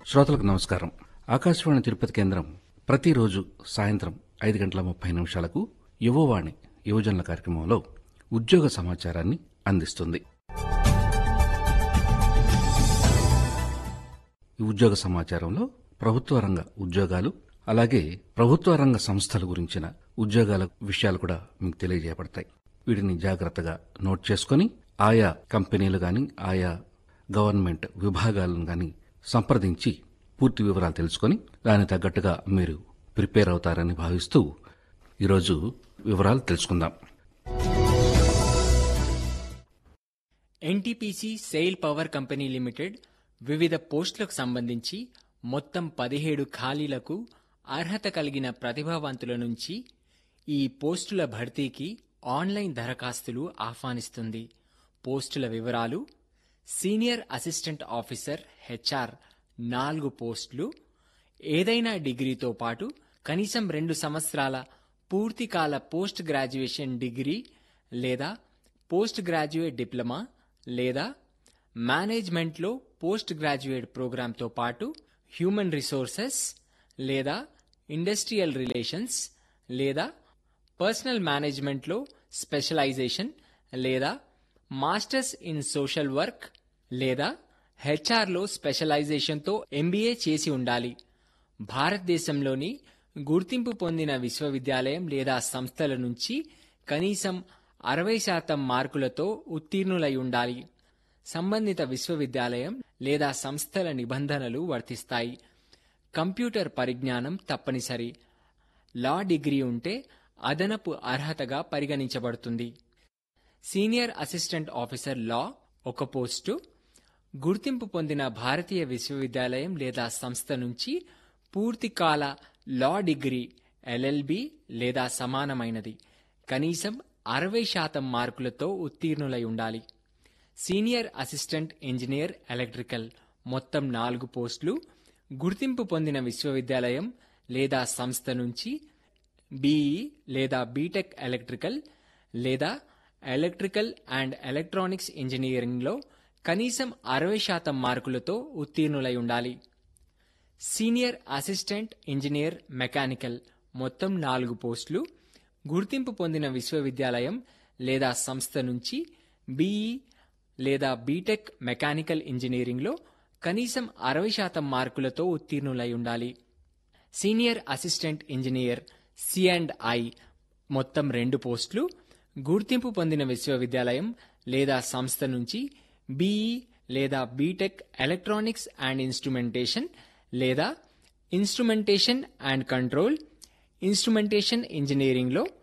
శ్రోతలకు నమస్కారం ఆకాశవాణి తిరుపతి కేంద్రం ప్రతిరోజు సాయంత్రం ఐదు గంటల ముప్పై నిమిషాలకు యువవాణి యువజనుల కార్యక్రమంలో ఉద్యోగ సమాచారాన్ని అందిస్తుంది ఈ ఉద్యోగ సమాచారంలో ప్రభుత్వ రంగ ఉద్యోగాలు అలాగే ప్రభుత్వ రంగ సంస్థల గురించిన ఉద్యోగాల విషయాలు కూడా మీకు తెలియజేయబడతాయి వీటిని జాగ్రత్తగా నోట్ చేసుకొని ఆయా కంపెనీలు గాని ఆయా గవర్నమెంట్ విభాగాలను గాని సంప్రదించి పూర్తి వివరాలు తెలుసుకొని దానికి తగ్గట్టుగా మీరు ప్రిపేర్ అవుతారని భావిస్తూ ఈరోజు వివరాలు తెలుసుకుందాం NTPC SAIL power company limited వివిధ పోస్టులకు సంబంధించి మొత్తం పదిహేడు ఖాళీలకు అర్హత కలిగిన ప్రతిభావంతుల నుంచి ఈ పోస్టుల భర్తీకి ఆన్లైన్ దరఖాస్తులు ఆహ్వానిస్తుంది పోస్టుల వివరాలు సీనియర్ అసిస్టెంట్ ఆఫీసర్ హెచ్ఆర్ నాలుగు పోస్టులు ఏదైనా డిగ్రీతో పాటు కనీసం రెండు సంవత్సరాల పూర్తికాల పోస్ట్ గ్రాడ్యుయేషన్ డిగ్రీ లేదా పోస్ట్ గ్రాడ్యుయేట్ డిప్లొమా లేదా మేనేజ్మెంట్లో పోస్ట్ గ్రాడ్యుయేట్ ప్రోగ్రాంతో పాటు హ్యూమన్ రిసోర్సెస్ లేదా ఇండస్ట్రియల్ రిలేషన్స్ లేదా పర్సనల్ మేనేజ్మెంట్లో స్పెషలైజేషన్ లేదా మాస్టర్స్ ఇన్ సోషల్ వర్క్ లేదా హెచ్ఆర్లో స్పెషలైజేషన్తో ఎంబీఏ చేసి ఉండాలి భారతదేశంలోని గుర్తింపు పొందిన విశ్వవిద్యాలయం లేదా సంస్థల నుంచి కనీసం అరవై శాతం మార్కులతో ఉత్తీర్ణులై ఉండాలి సంబంధిత విశ్వవిద్యాలయం లేదా సంస్థల నిబంధనలు వర్తిస్తాయి కంప్యూటర్ పరిజ్ఞానం తప్పనిసరి లా డిగ్రీ ఉంటే అదనపు అర్హతగా పరిగణించబడుతుంది సీనియర్ అసిస్టెంట్ ఆఫీసర్ లా ఒక పోస్టు గుర్తింపు పొందిన భారతీయ విశ్వవిద్యాలయం లేదా సంస్థ నుంచి పూర్తికాల లా డిగ్రీ ఎల్ఎల్బి లేదా సమానమైనది కనీసం అరవై శాతం మార్కులతో ఉత్తీర్ణులై ఉండాలి సీనియర్ అసిస్టెంట్ ఇంజనీర్ ఎలక్ట్రికల్ మొత్తం నాలుగు పోస్టులు గుర్తింపు పొందిన విశ్వవిద్యాలయం లేదా సంస్థ నుంచి బీఈ లేదా బీటెక్ ఎలక్ట్రికల్ లేదా ఎలక్ట్రికల్ అండ్ ఎలక్ట్రానిక్స్ ఇంజనీరింగ్లో కనీసం అరవై శాతం మార్కులతో ఉత్తీర్ణులై ఉండాలి సీనియర్ అసిస్టెంట్ ఇంజనీర్ మెకానికల్ మొత్తం నాలుగు పోస్టులు గుర్తింపు పొందిన విశ్వవిద్యాలయం లేదా సంస్థ నుంచి బీఈ లేదా బీటెక్ మెకానికల్ ఇంజనీరింగ్లో కనీసం అరవై శాతం మార్కులతో ఉత్తీర్ణులై ఉండాలి senior assistant engineer C and I మొత్తం రెండు పోస్టులు గుర్తింపు పొందిన విశ్వవిద్యాలయం లేదా సంస్థ నుంచి బీఈ లేదా బీటెక్ ఎలక్ట్రానిక్స్ అండ్ ఇన్స్ట్రుమెంటేషన్ లేదా ఇన్స్ట్రుమెంటేషన్ అండ్ కంట్రోల్ ఇన్స్ట్రుమెంటేషన్ ఇంజనీరింగ్లో